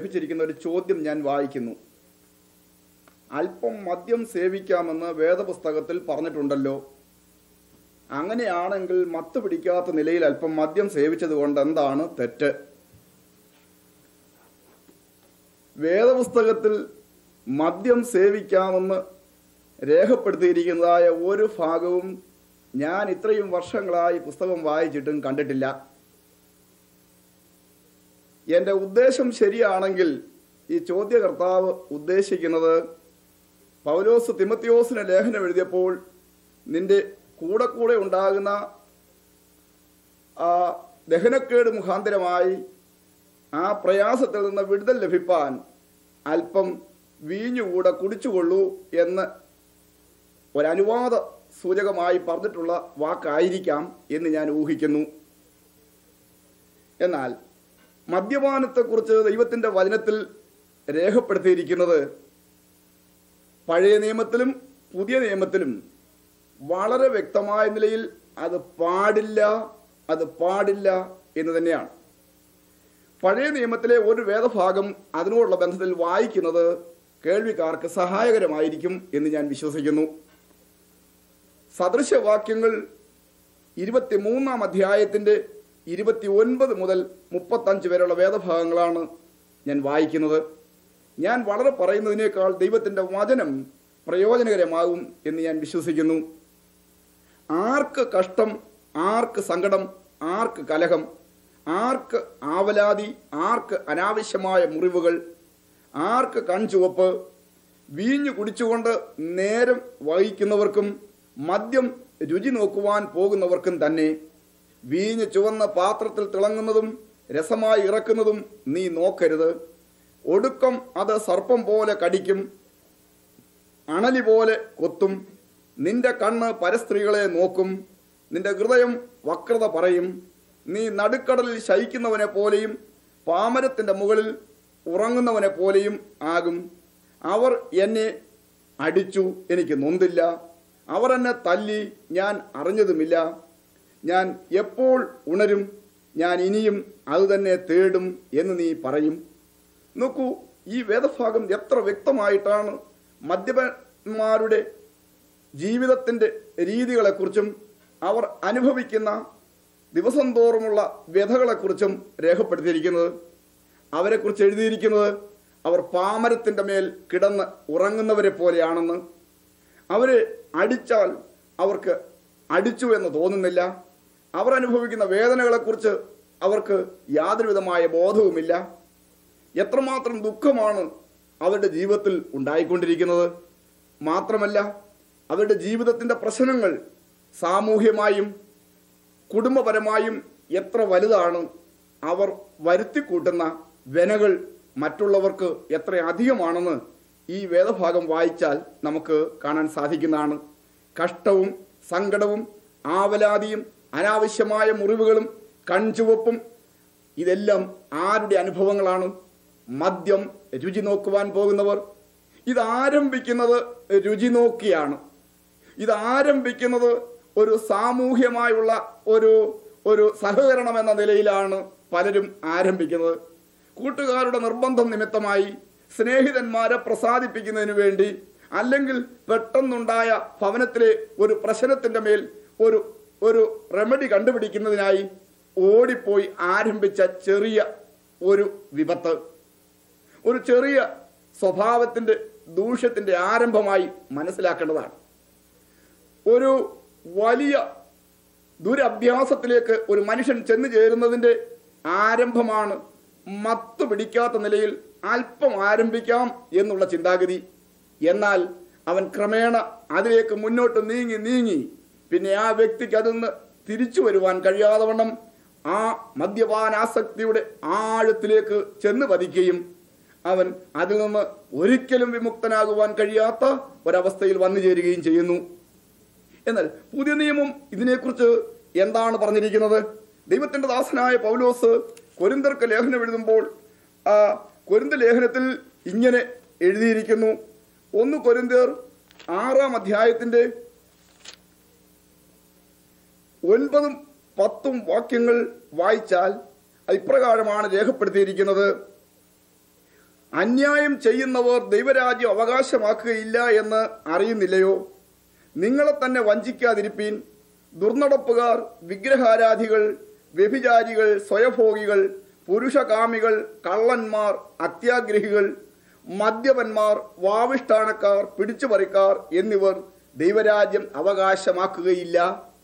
ലഭിച്ചിരിക്കുന്ന ഒരു ചോദ്യം ഞാൻ വായിക്കുന്നു അല്പം മദ്യം സേവിക്കാമെന്ന് വേദപുസ്തകത്തിൽ പറഞ്ഞിട്ടുണ്ടല്ലോ അങ്ങനെയാണെങ്കിൽ മത്ത് പിടിക്കാത്ത നിലയിൽ അല്പം മദ്യം സേവിച്ചത് കൊണ്ട് എന്താണ് തെറ്റ് വേദപുസ്തകത്തിൽ മദ്യം സേവിക്കാമെന്ന് രേഖപ്പെടുത്തിയിരിക്കുന്നതായ ഒരു ഭാഗവും ഞാൻ ഇത്രയും വർഷങ്ങളായി പുസ്തകം വായിച്ചിട്ടും കണ്ടിട്ടില്ല എൻ്റെ ഉദ്ദേശം ശരിയാണെങ്കിൽ ഈ ചോദ്യകർത്താവ് ഉദ്ദേശിക്കുന്നത് പൗലോസ് തിമത്തിയോസിന് ലേഖനം എഴുതിയപ്പോൾ നിന്റെ കൂടെ കൂടെ ഉണ്ടാകുന്ന ആ ദഹനക്കേട് മുഖാന്തരമായി ആ പ്രയാസത്തിൽ നിന്ന് വിടുതൽ ലഭിപ്പാൻ അല്പം വീഞ്ഞുകൂടെ കുടിച്ചുകൊള്ളൂ എന്ന് ഒരനുവാദ സൂചകമായി പറഞ്ഞിട്ടുള്ള വാക്കായിരിക്കാം എന്ന് ഞാൻ ഊഹിക്കുന്നു എന്നാൽ മദ്യപാനത്തെക്കുറിച്ച് ദൈവത്തിൻ്റെ വചനത്തിൽ രേഖപ്പെടുത്തിയിരിക്കുന്നത് പഴയ നിയമത്തിലും പുതിയ നിയമത്തിലും വളരെ വ്യക്തമായ നിലയിൽ അത് പാടില്ല അത് പാടില്ല എന്ന് തന്നെയാണ് പഴയ നിയമത്തിലെ ഒരു വേദഭാഗം അതിനോടുള്ള ബന്ധത്തിൽ വായിക്കുന്നത് കേൾവിക്കാർക്ക് സഹായകരമായിരിക്കും എന്ന് ഞാൻ വിശ്വസിക്കുന്നു സദൃശവാക്യങ്ങൾ ഇരുപത്തിമൂന്നാം അധ്യായത്തിൻ്റെ ഇരുപത്തി ഒൻപത് മുതൽ മുപ്പത്തഞ്ച് വരെയുള്ള വേദഭാഗങ്ങളാണ് ഞാൻ വായിക്കുന്നത് ഞാൻ വളരെ പറയുന്നതിനേക്കാൾ ദൈവത്തിൻ്റെ വചനം പ്രയോജനകരമാകും എന്ന് ഞാൻ വിശ്വസിക്കുന്നു ആർക്ക് കഷ്ടം ആർക്ക് സങ്കടം ആർക്ക് കലഹം ആർക്ക് ആവലാതി ആർക്ക് അനാവശ്യമായ മുറിവുകൾ ആർക്ക് കൺചുവപ്പ് വീഞ്ഞു കുടിച്ചുകൊണ്ട് നേരം വഹിക്കുന്നവർക്കും മദ്യം രുചി നോക്കുവാൻ പോകുന്നവർക്കും തന്നെ വീഞ്ഞ് ചുവന്ന പാത്രത്തിൽ തിളങ്ങുന്നതും രസമായി ഇറക്കുന്നതും നീ നോക്കരുത് ഒടുക്കം അത് സർപ്പം പോലെ കടിക്കും അണലി പോലെ കൊത്തും നിന്റെ കണ്ണ് പരസ്ത്രീകളെ നോക്കും നിന്റെ ഹൃദയം വക്രത പറയും നീ നടുക്കടലിൽ ശയിക്കുന്നവനെ പോലെയും പാമരത്തിന്റെ മുകളിൽ ഉറങ്ങുന്നവനെ പോലെയും ആകും അവർ എന്നെ അടിച്ചു എനിക്ക് നൊന്തില്ല അവർ എന്നെ തല്ലി ഞാൻ അറിഞ്ഞതുമില്ല ഞാൻ എപ്പോൾ ഉണരും ഞാൻ ഇനിയും അതുതന്നെ തേടും എന്ന് നീ പറയും നോക്കൂ ഈ വേദഭാഗം എത്ര വ്യക്തമായിട്ടാണ് മദ്യപന്മാരുടെ ജീവിതത്തിൻ്റെ രീതികളെക്കുറിച്ചും അവർ അനുഭവിക്കുന്ന ദിവസം തോറുമുള്ള വ്യഥകളെക്കുറിച്ചും രേഖപ്പെടുത്തിയിരിക്കുന്നത് അവരെക്കുറിച്ച് എഴുതിയിരിക്കുന്നത് അവർ പാമരത്തിൻ്റെ മേൽ കിടന്ന് ഉറങ്ങുന്നവരെ പോലെയാണെന്ന് അവരെ അടിച്ചാൽ അവർക്ക് അടിച്ചു എന്ന് തോന്നുന്നില്ല അവർ അനുഭവിക്കുന്ന വേദനകളെക്കുറിച്ച് അവർക്ക് യാതൊരുവിധമായ ബോധവുമില്ല എത്രമാത്രം ദുഃഖമാണ് അവരുടെ ജീവിതത്തിൽ ഉണ്ടായിക്കൊണ്ടിരിക്കുന്നത് മാത്രമല്ല അവരുടെ ജീവിതത്തിൻ്റെ പ്രശ്നങ്ങൾ സാമൂഹ്യമായും കുടുംബപരമായും എത്ര വലുതാണ് അവർ വരുത്തിക്കൂട്ടുന്ന വെനകൾ മറ്റുള്ളവർക്ക് എത്ര അധികമാണെന്ന് ഈ വേദഭാഗം വായിച്ചാൽ നമുക്ക് കാണാൻ സാധിക്കുന്നതാണ് കഷ്ടവും സങ്കടവും ആവലാതിയും അനാവശ്യമായ മുറിവുകളും കൺചുവപ്പും ഇതെല്ലാം ആരുടെ അനുഭവങ്ങളാണ് മദ്യം രുചി നോക്കുവാൻ പോകുന്നവർ ഇത് ആരംഭിക്കുന്നത് രുചി നോക്കിയാണ് ഇത് ആരംഭിക്കുന്നത് ഒരു സാമൂഹ്യമായുള്ള ഒരു ഒരു സഹകരണം എന്ന നിലയിലാണ് പലരും ആരംഭിക്കുന്നത് കൂട്ടുകാരുടെ നിർബന്ധം നിമിത്തമായി സ്നേഹിതന്മാരെ പ്രസാദിപ്പിക്കുന്നതിന് വേണ്ടി അല്ലെങ്കിൽ പെട്ടെന്നുണ്ടായ ഭവനത്തിലെ ഒരു പ്രശ്നത്തിന്റെ മേൽ ഒരു ഒരു റെമഡി കണ്ടുപിടിക്കുന്നതിനായി ഓടിപ്പോയി ആരംഭിച്ച ചെറിയ ഒരു വിപത്ത് ഒരു ചെറിയ സ്വഭാവത്തിന്റെ ദൂഷ്യത്തിന്റെ ആരംഭമായി മനസ്സിലാക്കേണ്ടതാണ് ഒരു വലിയ ദുരഭ്യാസത്തിലേക്ക് ഒരു മനുഷ്യൻ ചെന്നു ചേരുന്നതിന്റെ ആരംഭമാണ് മത്ത് പിടിക്കാത്ത നിലയിൽ അല്പം ആരംഭിക്കാം എന്നുള്ള ചിന്താഗതി എന്നാൽ അവൻ ക്രമേണ അതിലേക്ക് മുന്നോട്ട് നീങ്ങി നീങ്ങി പിന്നെ ആ വ്യക്തിക്ക് അതിൽ നിന്ന് തിരിച്ചു വരുവാൻ കഴിയാതെ വണ്ണം ആ മദ്യപാനാസക്തിയുടെ ആഴത്തിലേക്ക് ചെന്ന് പതിക്കുകയും അവൻ അതിൽ നിന്ന് ഒരിക്കലും വിമുക്തനാകുവാൻ കഴിയാത്ത ഒരവസ്ഥയിൽ വന്നു ചേരുകയും ചെയ്യുന്നു എന്നാൽ പുതിയ നിയമം ഇതിനെക്കുറിച്ച് എന്താണ് പറഞ്ഞിരിക്കുന്നത് ദൈവത്തിന്റെ ദാസനായ പൗലോസ് കൊരിന്തർക്ക് ലേഖനം എഴുതുമ്പോൾ ആ കൊരിന്ത ലേഖനത്തിൽ ഇങ്ങനെ എഴുതിയിരിക്കുന്നു ഒന്ന് കൊരിന്തർ ആറാം അധ്യായത്തിന്റെ ഒൻപതും പത്തും വാക്യങ്ങൾ വായിച്ചാൽ അത് ഇപ്രകാരമാണ് രേഖപ്പെടുത്തിയിരിക്കുന്നത് അന്യായം ചെയ്യുന്നവർ ദൈവരാജ്യം അവകാശമാക്കുകയില്ല എന്ന് അറിയുന്നില്ലയോ നിങ്ങളെ തന്നെ വഞ്ചിക്കാതിരിപ്പീൻ ദുർനടപ്പുകാർ വിഗ്രഹാരാധികൾ വ്യഭിചാരികൾ സ്വയഭോഗികൾ പുരുഷകാമികൾ കള്ളന്മാർ അത്യാഗ്രഹികൾ മദ്യപന്മാർ വാവിഷ്ഠാണക്കാർ പിടിച്ചുപറിക്കാർ എന്നിവർ ദൈവരാജ്യം അവകാശമാക്കുകയില്ല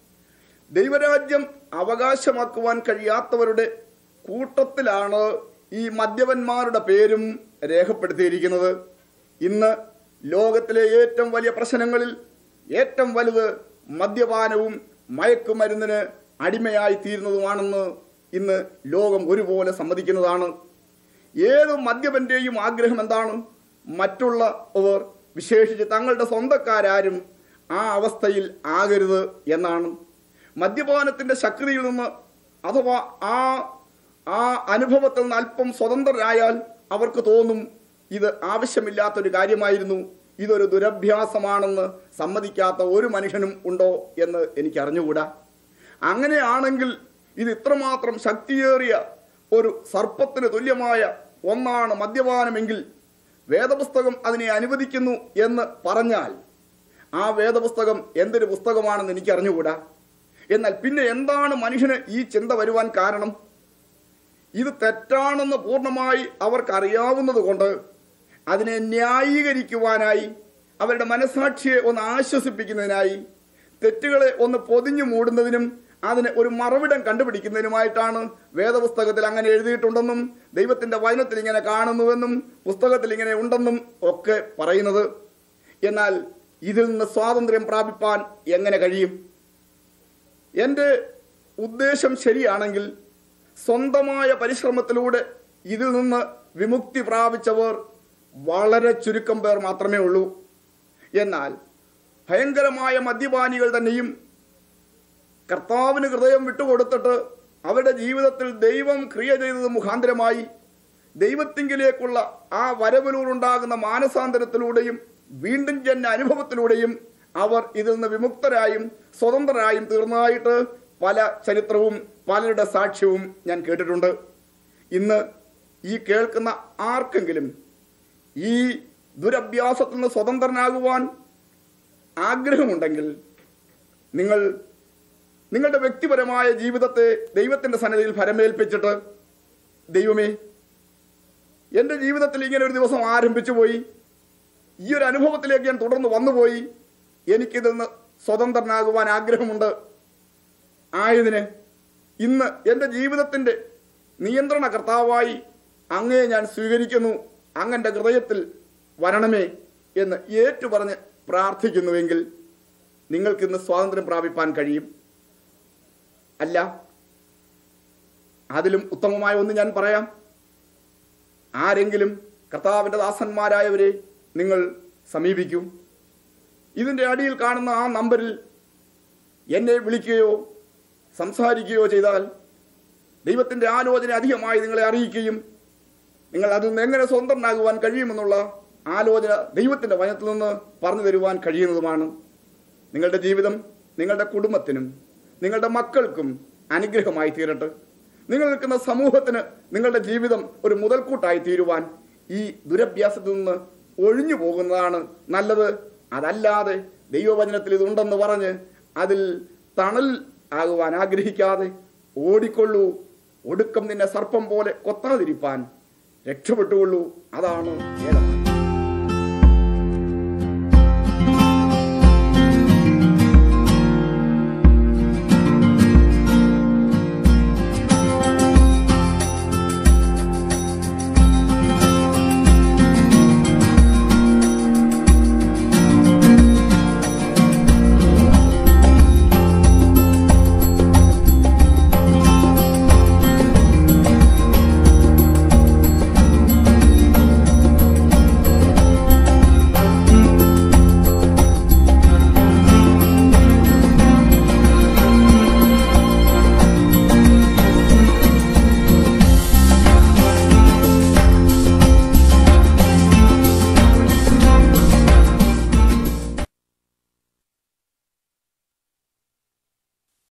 ദൈവരാജ്യം അവകാശമാക്കുവാൻ കഴിയാത്തവരുടെ കൂട്ടത്തിലാണ് ഈ മദ്യപന്മാരുടെ പേരും രേഖപ്പെടുത്തിയിരിക്കുന്നത് ഇന്ന് ലോകത്തിലെ ഏറ്റവും വലിയ പ്രശ്നങ്ങളിൽ ഏറ്റവും വലുത് മദ്യപാനവും മയക്കുമരുന്നിന് അടിമയായി തീരുന്നതുമാണെന്ന് ഇന്ന് ലോകം ഒരുപോലെ സമ്മതിക്കുന്നതാണ് ഏത് മദ്യപന്റെയും ആഗ്രഹം എന്താണ് മറ്റുള്ളവർ വിശേഷിച്ച് തങ്ങളുടെ സ്വന്തക്കാരും ആ അവസ്ഥയിൽ ആകരുത് എന്നാണ് മദ്യപാനത്തിന്റെ ശക്തിയിൽ നിന്ന് അഥവാ ആ ആ അനുഭവത്തിൽ നിന്ന് അല്പം സ്വതന്ത്രരായാൽ അവർക്ക് തോന്നും ഇത് ആവശ്യമില്ലാത്തൊരു കാര്യമായിരുന്നു ഇതൊരു ദുരഭ്യാസമാണെന്ന് സമ്മതിക്കാത്ത ഒരു മനുഷ്യനും ഉണ്ടോ എന്ന് എനിക്ക് അറിഞ്ഞുകൂടാ അങ്ങനെയാണെങ്കിൽ ഇത് ഇത്രമാത്രം ശക്തിയേറിയ ഒരു സർപ്പത്തിന് തുല്യമായ ഒന്നാണ് മദ്യപാനമെങ്കിൽ വേദപുസ്തകം അതിനെ അനുവദിക്കുന്നു എന്ന് പറഞ്ഞാൽ ആ വേദപുസ്തകം എന്തൊരു പുസ്തകമാണെന്ന് എനിക്ക് അറിഞ്ഞുകൂടാ എന്നാൽ പിന്നെ എന്താണ് മനുഷ്യന് ഈ ചിന്ത വരുവാൻ കാരണം ഇത് തെറ്റാണെന്ന് പൂർണ്ണമായി അവർക്കറിയാവുന്നത് കൊണ്ട് അതിനെ ന്യായീകരിക്കുവാനായി അവരുടെ മനസാക്ഷിയെ ഒന്ന് ആശ്വസിപ്പിക്കുന്നതിനായി തെറ്റുകളെ ഒന്ന് പൊതിഞ്ഞു മൂടുന്നതിനും അതിന് ഒരു മറവിടം കണ്ടുപിടിക്കുന്നതിനുമായിട്ടാണ് വേദപുസ്തകത്തിൽ അങ്ങനെ എഴുതിയിട്ടുണ്ടെന്നും ദൈവത്തിന്റെ വചനത്തിൽ ഇങ്ങനെ കാണുന്നുവെന്നും പുസ്തകത്തിൽ ഇങ്ങനെ ഉണ്ടെന്നും ഒക്കെ പറയുന്നത് എന്നാൽ ഇതിൽ നിന്ന് സ്വാതന്ത്ര്യം പ്രാപിപ്പാൻ എങ്ങനെ കഴിയും എൻ്റെ ഉദ്ദേശം ശരിയാണെങ്കിൽ സ്വന്തമായ പരിശ്രമത്തിലൂടെ ഇതിൽ നിന്ന് വിമുക്തി പ്രാപിച്ചവർ വളരെ ചുരുക്കം പേർ മാത്രമേ ഉള്ളൂ എന്നാൽ ഭയങ്കരമായ മദ്യപാനികൾ തന്നെയും കർത്താവിന് ഹൃദയം വിട്ടുകൊടുത്തിട്ട് അവരുടെ ജീവിതത്തിൽ ദൈവം ക്രിയ ചെയ്തത് മുഖാന്തരമായി ദൈവത്തിങ്കിലേക്കുള്ള ആ വരവിലൂടുണ്ടാകുന്ന മാനസാന്തരത്തിലൂടെയും വീണ്ടും ജന്മ അനുഭവത്തിലൂടെയും അവർ ഇതിൽ നിന്ന് വിമുക്തരായും സ്വതന്ത്രരായും തീർന്നതായിട്ട് പല ചരിത്രവും പലരുടെ സാക്ഷ്യവും ഞാൻ കേട്ടിട്ടുണ്ട് ഇന്ന് ഈ കേൾക്കുന്ന ആർക്കെങ്കിലും ഈ ദുരഭ്യാസത്തിൽ നിന്ന് സ്വതന്ത്രനാകുവാൻ ആഗ്രഹമുണ്ടെങ്കിൽ നിങ്ങൾ നിങ്ങളുടെ വ്യക്തിപരമായ ജീവിതത്തെ ദൈവത്തിന്റെ സന്നിധിയിൽ ഫലമേൽപ്പിച്ചിട്ട് ദൈവമേ എൻ്റെ ജീവിതത്തിൽ ഇങ്ങനെ ഒരു ദിവസം ആരംഭിച്ചു പോയി ഈ ഒരു അനുഭവത്തിലേക്ക് ഞാൻ തുടർന്ന് വന്നുപോയി എനിക്കിതിൽ നിന്ന് സ്വതന്ത്രനാകുവാൻ ആഗ്രഹമുണ്ട് ആയതിന് ഇന്ന് എൻ്റെ ജീവിതത്തിൻ്റെ നിയന്ത്രണ കർത്താവായി അങ്ങേ ഞാൻ സ്വീകരിക്കുന്നു അങ്ങൻ്റെ ഹൃദയത്തിൽ വരണമേ എന്ന് ഏറ്റുപറഞ്ഞ് പ്രാർത്ഥിക്കുന്നുവെങ്കിൽ നിങ്ങൾക്കിന്ന് സ്വാതന്ത്ര്യം പ്രാപിപ്പാൻ കഴിയും അല്ല അതിലും ഉത്തമമായ ഒന്ന് ഞാൻ പറയാം ആരെങ്കിലും കർത്താവിൻ്റെ ദാസന്മാരായവരെ നിങ്ങൾ സമീപിക്കൂ ഇതിൻ്റെ അടിയിൽ കാണുന്ന ആ നമ്പറിൽ എന്നെ വിളിക്കുകയോ സംസാരിക്കുകയോ ചെയ്താൽ ദൈവത്തിൻ്റെ ആലോചന അധികമായി നിങ്ങളെ അറിയിക്കുകയും നിങ്ങൾ അതിൽ നിന്ന് എങ്ങനെ സ്വതന്ത്രനാകുവാൻ കഴിയുമെന്നുള്ള ആലോചന ദൈവത്തിൻ്റെ വനത്തിൽ നിന്ന് പറഞ്ഞു തരുവാൻ കഴിയുന്നതുമാണ് നിങ്ങളുടെ ജീവിതം നിങ്ങളുടെ കുടുംബത്തിനും നിങ്ങളുടെ മക്കൾക്കും അനുഗ്രഹമായി തീരട്ടെ നിങ്ങൾ നിൽക്കുന്ന സമൂഹത്തിന് നിങ്ങളുടെ ജീവിതം ഒരു മുതൽക്കൂട്ടായി തീരുവാൻ ഈ ദുരഭ്യാസത്തിൽ നിന്ന് ഒഴിഞ്ഞു പോകുന്നതാണ് നല്ലത് അതല്ലാതെ ദൈവവചനത്തിൽ ഇതുണ്ടെന്ന് പറഞ്ഞ് അതിൽ തണൽ ആകുവാൻ ആഗ്രഹിക്കാതെ ഓടിക്കൊള്ളൂ ഒടുക്കം നിന്നെ സർപ്പം പോലെ കൊത്താതിരിപ്പാൻ രക്ഷപ്പെട്ടുകൊള്ളൂ അതാണ് വേദം